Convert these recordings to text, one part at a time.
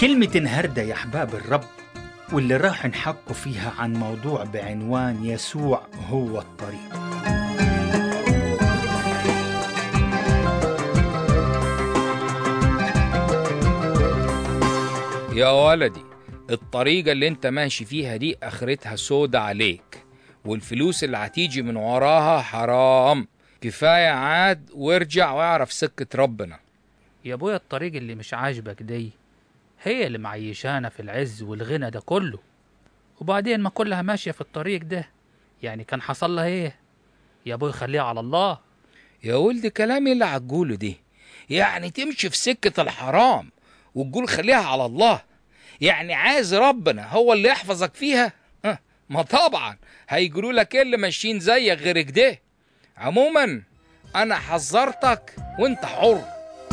كلمة النهاردة يا أحباب الرب واللي راح نحكوا فيها عن موضوع بعنوان يسوع هو الطريق يا ولدي الطريقة اللي انت ماشي فيها دي اخرتها سودة عليك والفلوس اللي هتيجي من وراها حرام كفاية عاد وارجع واعرف سكة ربنا يا ابويا الطريق اللي مش عاجبك دي هي اللي معيشانا في العز والغنى ده كله وبعدين ما كلها ماشية في الطريق ده يعني كان حصل لها ايه يا ابوي خليها على الله يا ولد كلامي اللي هتقوله دي يعني تمشي في سكة الحرام وتقول خليها على الله يعني عايز ربنا هو اللي يحفظك فيها ها، ما طبعا هيقولوا لك ايه اللي ماشيين زيك غير كده عموما انا حذرتك وانت حر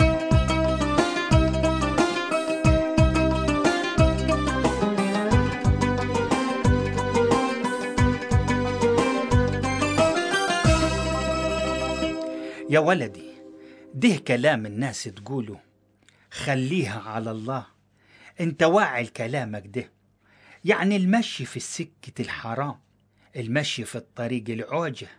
يا ولدي ده كلام الناس تقوله خليها على الله انت واعي لكلامك ده يعني المشي في السكة الحرام المشي في الطريق العوجة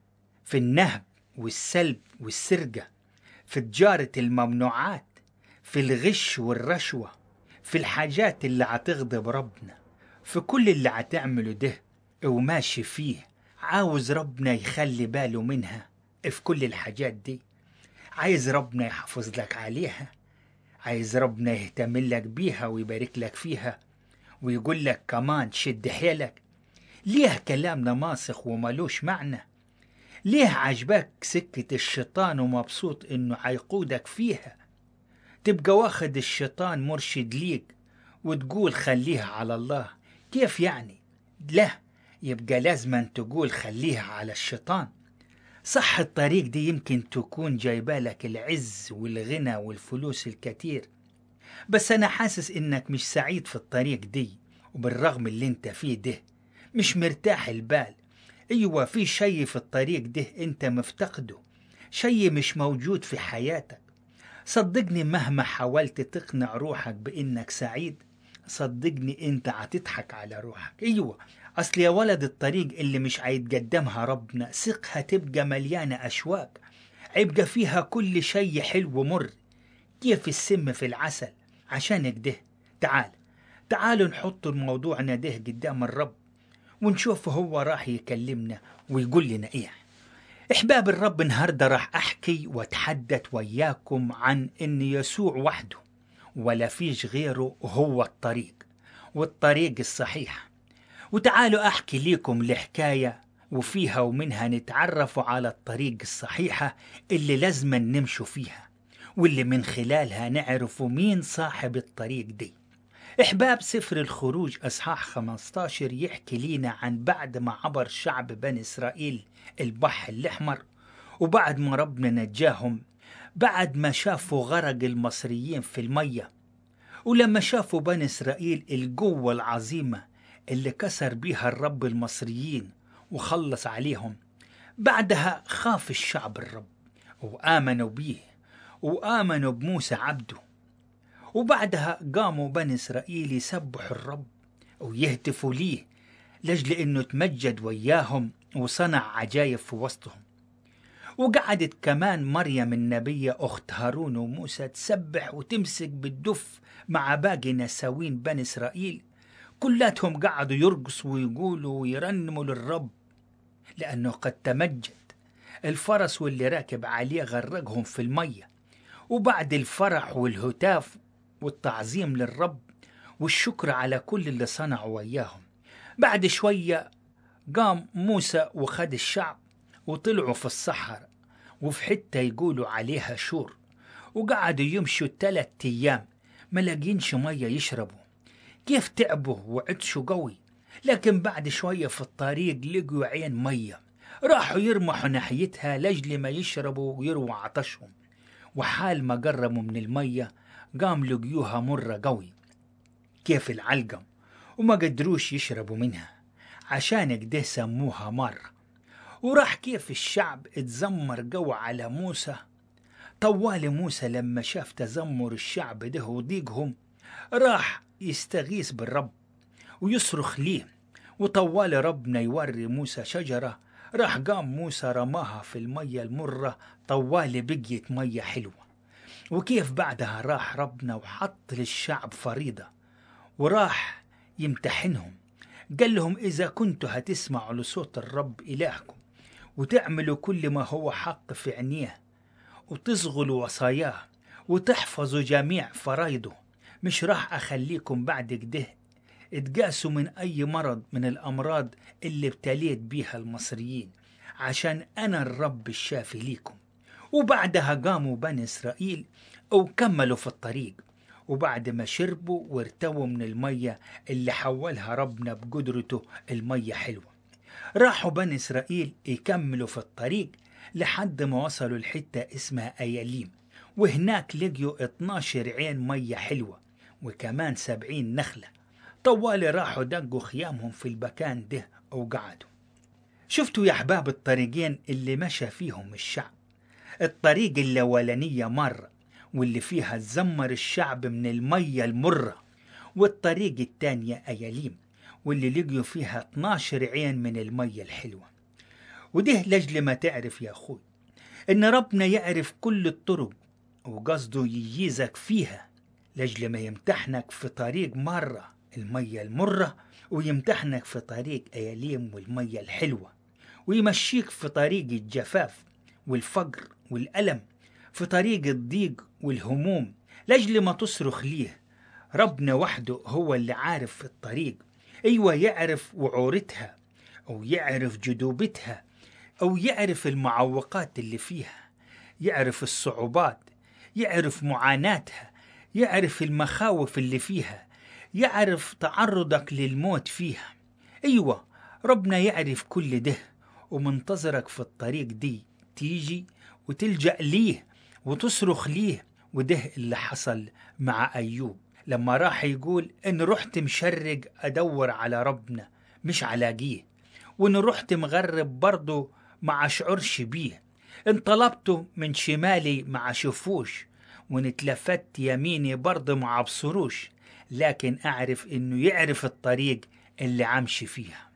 في النهب والسلب والسرقة في تجارة الممنوعات في الغش والرشوة في الحاجات اللي هتغضب ربنا في كل اللي هتعمله ده وماشي فيه عاوز ربنا يخلي باله منها في كل الحاجات دي عايز ربنا يحافظ لك عليها عايز ربنا يهتم لك بيها ويبارك لك فيها ويقول لك كمان شد حيلك ليه كلامنا ماسخ وملوش معنى ليه عجبك سكة الشيطان ومبسوط انه هيقودك فيها تبقى واخد الشيطان مرشد ليك وتقول خليها على الله كيف يعني لا يبقى لازما تقول خليها على الشيطان صح الطريق دي يمكن تكون جايبالك العز والغنى والفلوس الكتير بس أنا حاسس إنك مش سعيد في الطريق دي وبالرغم اللي انت فيه ده مش مرتاح البال أيوة في شي في الطريق ده انت مفتقده شي مش موجود في حياتك صدقني مهما حاولت تقنع روحك بإنك سعيد صدقني انت هتضحك على روحك ايوه اصل يا ولد الطريق اللي مش هيتقدمها ربنا ثق هتبقى مليانة اشواك هيبقى فيها كل شي حلو ومر كيف السم في العسل عشان كده تعال تعالوا نحط موضوعنا ده قدام الرب ونشوف هو راح يكلمنا ويقول لنا ايه احباب الرب النهارده راح احكي واتحدث وياكم عن ان يسوع وحده ولا فيش غيره هو الطريق والطريق الصحيح وتعالوا أحكي لكم الحكاية وفيها ومنها نتعرفوا على الطريق الصحيحة اللي لازم نمشوا فيها واللي من خلالها نعرفوا مين صاحب الطريق دي إحباب سفر الخروج أصحاح 15 يحكي لينا عن بعد ما عبر شعب بني إسرائيل البحر الأحمر وبعد ما ربنا نجاهم بعد ما شافوا غرق المصريين في المية ولما شافوا بني إسرائيل القوة العظيمة اللي كسر بيها الرب المصريين وخلص عليهم بعدها خاف الشعب الرب وآمنوا بيه وآمنوا بموسى عبده وبعدها قاموا بني إسرائيل يسبحوا الرب ويهتفوا ليه لجل إنه تمجد وياهم وصنع عجايب في وسطهم وقعدت كمان مريم النبية أخت هارون وموسى تسبح وتمسك بالدف مع باقي نساوين بني إسرائيل كلاتهم قعدوا يرقصوا ويقولوا ويرنموا للرب لأنه قد تمجد الفرس واللي راكب عليه غرقهم في المية وبعد الفرح والهتاف والتعظيم للرب والشكر على كل اللي صنعوا وياهم بعد شوية قام موسى وخد الشعب وطلعوا في الصحراء وفي حتة يقولوا عليها شور وقعدوا يمشوا تلات أيام ما لاقينش مية يشربوا كيف تعبوا وعطشوا قوي لكن بعد شوية في الطريق لقوا عين مية راحوا يرمحوا ناحيتها لجل ما يشربوا ويرووا عطشهم وحال ما قربوا من المية قام لقيوها مرة قوي كيف العلقم وما قدروش يشربوا منها عشان كده سموها مرة وراح كيف الشعب اتذمر قوي على موسى طوال موسى لما شاف تذمر الشعب ده وضيقهم راح يستغيث بالرب ويصرخ ليه وطوال ربنا يوري موسى شجرة راح قام موسى رماها في المية المرة طوال بقيت مية حلوة وكيف بعدها راح ربنا وحط للشعب فريضة وراح يمتحنهم قال لهم إذا كنتوا هتسمعوا لصوت الرب إلهكم وتعملوا كل ما هو حق في عينيه وتصغلوا وصاياه وتحفظوا جميع فرايده مش راح أخليكم بعد كده اتقاسوا من أي مرض من الأمراض اللي ابتليت بيها المصريين عشان أنا الرب الشافي ليكم وبعدها قاموا بني إسرائيل وكملوا في الطريق وبعد ما شربوا وارتووا من المية اللي حولها ربنا بقدرته المية حلوة راحوا بني إسرائيل يكملوا في الطريق لحد ما وصلوا لحتة اسمها أياليم وهناك لقيوا 12 عين مية حلوة وكمان 70 نخلة طوال راحوا دقوا خيامهم في المكان ده وقعدوا شفتوا يا أحباب الطريقين اللي مشى فيهم الشعب الطريق الأولانية مرة واللي فيها تزمر الشعب من المية المرة والطريق التانية أياليم واللي لقيوا فيها 12 عين من المية الحلوة وده لجل ما تعرف يا أخوي إن ربنا يعرف كل الطرق وقصده يجيزك فيها لجل ما يمتحنك في طريق مرة المية المرة ويمتحنك في طريق أياليم والمية الحلوة ويمشيك في طريق الجفاف والفقر والألم في طريق الضيق والهموم لجل ما تصرخ ليه ربنا وحده هو اللي عارف الطريق أيوة يعرف وعورتها أو يعرف جدوبتها أو يعرف المعوقات اللي فيها يعرف الصعوبات يعرف معاناتها يعرف المخاوف اللي فيها يعرف تعرضك للموت فيها أيوة ربنا يعرف كل ده ومنتظرك في الطريق دي تيجي وتلجأ ليه وتصرخ ليه وده اللي حصل مع أيوب لما راح يقول إن رحت مشرق أدور على ربنا مش علاقيه وإن رحت مغرب برضه ما أشعرش بيه إن طلبته من شمالي ما أشوفوش وإن اتلفت يميني برضه ما أبصروش لكن أعرف إنه يعرف الطريق اللي عمشي فيها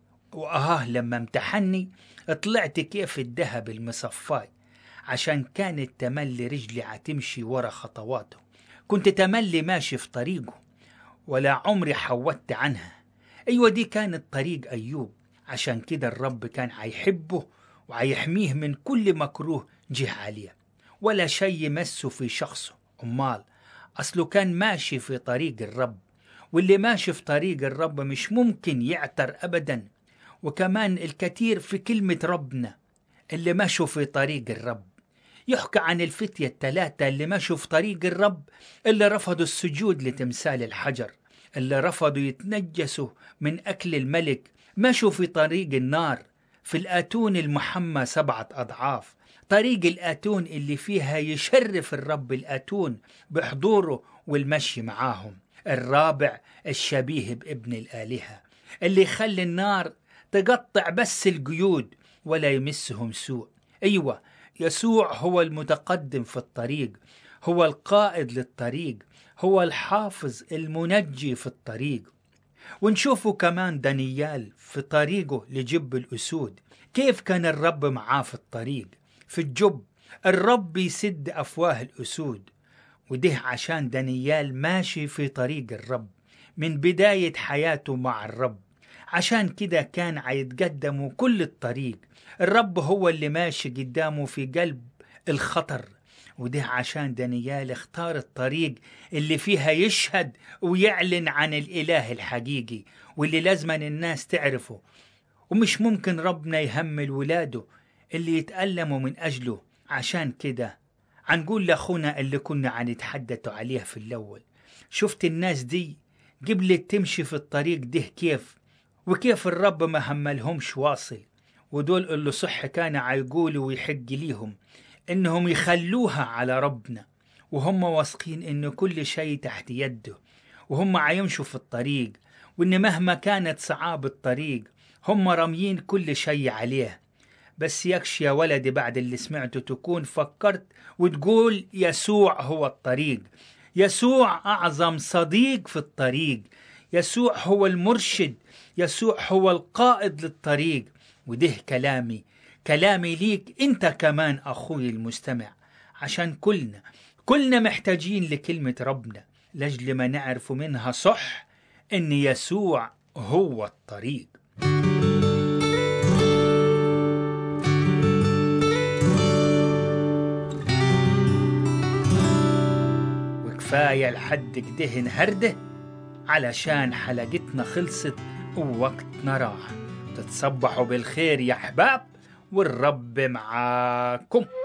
وآه لما امتحني طلعت كيف الذهب المصفاي عشان كانت تملي رجلي عتمشي ورا خطواته كنت تملي ماشي في طريقه ولا عمري حودت عنها أيوة دي كانت طريق أيوب عشان كده الرب كان هيحبه وهيحميه من كل مكروه جه عليه ولا شيء يمسه في شخصه أمال أصله كان ماشي في طريق الرب واللي ماشي في طريق الرب مش ممكن يعتر أبدا وكمان الكثير في كلمة ربنا اللي مشوا في طريق الرب يحكى عن الفتية الثلاثة اللي مشوا في طريق الرب اللي رفضوا السجود لتمثال الحجر اللي رفضوا يتنجسوا من أكل الملك مشوا في طريق النار في الآتون المحمى سبعة أضعاف طريق الآتون اللي فيها يشرف الرب الآتون بحضوره والمشي معاهم الرابع الشبيه بابن الآلهة اللي يخلي النار تقطع بس القيود ولا يمسهم سوء أيوة يسوع هو المتقدم في الطريق هو القائد للطريق هو الحافظ المنجي في الطريق ونشوفه كمان دانيال في طريقه لجب الأسود كيف كان الرب معاه في الطريق في الجب الرب يسد أفواه الأسود وده عشان دانيال ماشي في طريق الرب من بداية حياته مع الرب عشان كده كان عيتقدموا كل الطريق الرب هو اللي ماشي قدامه في قلب الخطر وده عشان دانيال اختار الطريق اللي فيها يشهد ويعلن عن الإله الحقيقي واللي لازما الناس تعرفه ومش ممكن ربنا يهمل ولاده اللي يتألموا من أجله عشان كده عنقول لأخونا اللي كنا عنتحدثوا عليه في الأول شفت الناس دي قبلت تمشي في الطريق ده كيف وكيف الرب ما هملهمش واصل ودول اللي صح كان عيقولوا ويحق ليهم انهم يخلوها على ربنا وهم واثقين ان كل شيء تحت يده وهم عيمشوا في الطريق وان مهما كانت صعاب الطريق هم راميين كل شيء عليه بس يكش يا ولدي بعد اللي سمعته تكون فكرت وتقول يسوع هو الطريق يسوع أعظم صديق في الطريق يسوع هو المرشد يسوع هو القائد للطريق وده كلامي كلامي ليك انت كمان اخوي المستمع عشان كلنا كلنا محتاجين لكلمة ربنا لجل ما نعرف منها صح ان يسوع هو الطريق وكفاية لحد كده نهرده علشان حلقتنا خلصت ووقتنا راح تتصبحوا بالخير يا أحباب والرب معاكم